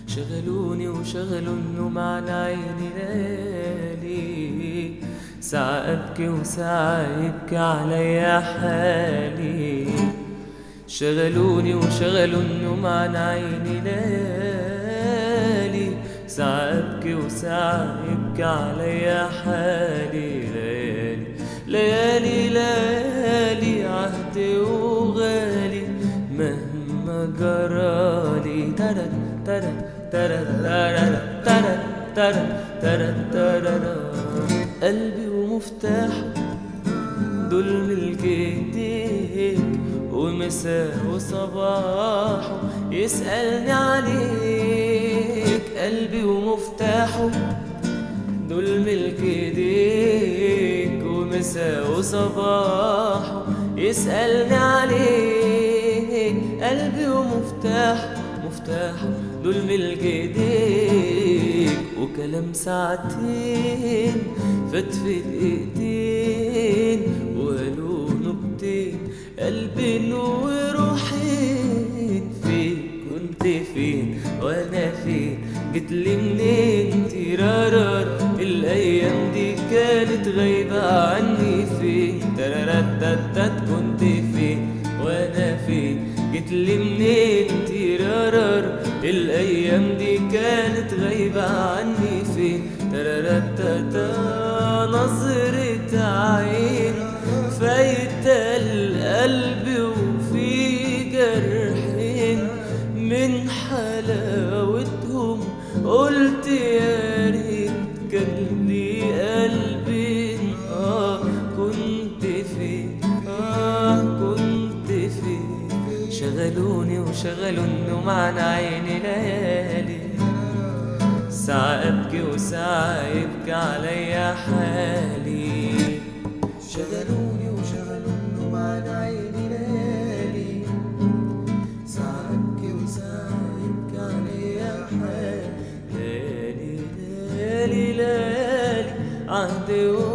شغلوني وشغلوا النوم عن عيني ليالي ساعة أبكي وساعة يبكي عليا حالي شغلوني وشغلوا النوم عن عيني ليالي ساعة أبكي وساعة يبكي عليا حالي ليالي ليالي ليالي عهدي وغالي مهما جرالي ترى ترى ترى ترى ترى ترى ترى ترى قلبي ومفتاحه دول ملك ايديك ومساء وصباحه يسألني عليك قلبي ومفتاحه دول ملك ايديك ومساء وصباحه يسألني عليك قلبي ومفتاحه مفتاحه دول ملك ايديك وكلام ساعتين فات في دقيقتين وقالوا نكتين قلبين وروحين فين كنت فين وانا فين جيتلي منين تيرارار الايام دي كانت غايبة عني فين ترارتتت كنت فين وانا فين جيتلي منين تيرارار الايام دي كانت غايبة عني فين ترارتتا نظرة عين فايتة القلب وفي جرحين من حلاوتهم قلت يا ريت كان لي قلبين اه كنت فين اه كنت فين شغلوني وشغلوا النوم عن عيني ليالي ساعة أبكي وساعة يبكي عليا حالي شغلوني وشغلوا النوم عن عيني ليالي ساعة أبكي وساعة يبكي عليا حالي ليالي ليالي ليالي عهدي